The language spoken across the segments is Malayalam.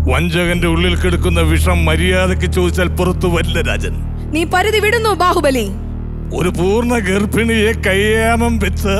വഞ്ചകന്റെ ഉള്ളിൽ കിടക്കുന്ന വിഷം മര്യാദക്ക് ചോദിച്ചാൽ പുറത്തു വരില്ല രാജൻ നീ പരിധി വിടുന്നു ബാഹുബലി ഒരു പൂർണ്ണ ഗർഭിണിയെ കയ്യാമം വെച്ച്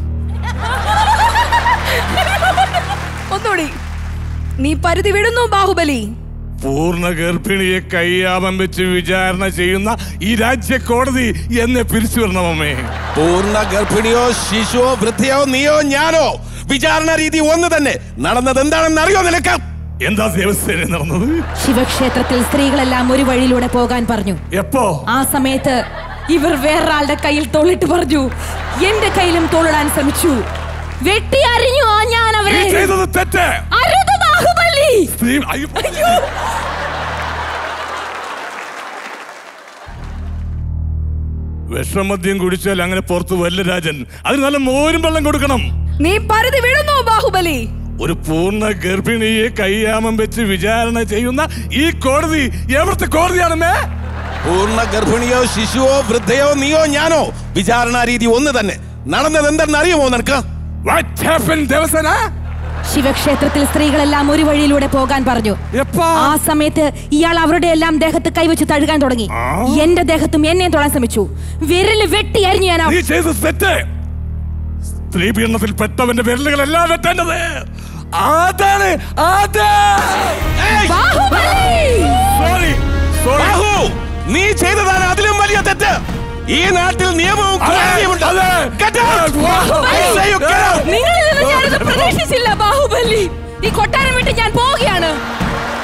ഒന്നുകൂടി നീ പരിധി വിടുന്നു ബാഹുബലി പൂർണ്ണ ഗർഭിണിയെ കയ്യാമം വെച്ച് വിചാരണ ചെയ്യുന്ന ഈ രാജ്യ കോടതി എന്നെ പിരിച്ചു വരണമേ പൂർണ്ണ ഗർഭിണിയോ ശിശുവോ വൃദ്ധയോ നീയോ ഞാനോ വിചാരണ രീതി ഒന്ന് തന്നെ നടന്നത് എന്താണെന്ന് അറിയോ നിനക്ക് എന്താ ദേവസേന നടന്നത് ശിവക്ഷേത്രത്തിൽ സ്ത്രീകളെല്ലാം ഒരു വഴിയിലൂടെ പോകാൻ പറഞ്ഞു എപ്പോ ആ സമയത്ത് ഇവർ വേറൊരാളുടെ കയ്യിൽ തോളിട്ട് പറഞ്ഞു എന്റെ കയ്യിലും തോളിടാൻ ശ്രമിച്ചു വെട്ടി അരിഞ്ഞു ആ ഞാൻ നീ അവരെ ചെയ്തത് തെറ്റ് അരുത് ബാഹുബലി സ്ത്രീ അയ്യോ. വിഷമദ്യം കുടിച്ചാൽ അങ്ങനെ പുറത്തു വല്ല രാജൻ അതിന് നല്ല മോരും വെള്ളം കൊടുക്കണം നീ പരിധി വിടുന്നു ബാഹുബലി ഒരു പൂർണ്ണ ഗർഭിണിയെ കയ്യാമം വെച്ച് വിചാരണ ചെയ്യുന്ന ഈ കോടതി എവിടുത്തെ കോടതിയാണെന്നേ പൂർണ്ണ ഗർഭിണിയോ ശിശുവോ വൃദ്ധയോ നീയോ ഞാനോ വിചാരണ രീതി ഒന്ന് തന്നെ നടന്നത് എന്തെന്ന് അറിയുമോ നിനക്ക് What happened, ദേവസേന ശിവക്ഷേത്രത്തിൽ സ്ത്രീകളെല്ലാം ഒരു വഴിയിലൂടെ പോകാൻ പറഞ്ഞു എപ്പോ ആ സമയത്ത് ഇയാൾ അവരുടെ എല്ലാം ദേഹത്ത് കൈവച്ച് തഴുകാൻ തുടങ്ങി ആ. എന്റെ ദേഹത്തും എന്നെ തൊടാൻ ശ്രമിച്ചു വിരല് വെട്ടി അരിഞ്ഞു ഞാൻ നീ ചെയ്ത തെറ്റ് സ്ത്രീ പീഡനത്തിൽ പെട്ടവന്റെ വിരലുകളെല്ലാം വെട്ടേണ്ടത് അതാണ് അത് ബാഹുബലി സോറി സോറി ബാഹു നീ ചെയ്തതാണ് അതിലും വലിയ തെറ്റ് ഈ നാട്ടിൽ നിയമവും കോടതിയുമുണ്ട്. അതെ. Get out! I say you get out! നിങ്ങളിൽ നിന്ന് ഞാനിത് പ്രതീക്ഷിച്ചില്ല ബാഹുബലി ഈ കൊട്ടാരം വിട്ട് ഞാൻ പോവുകയാണ്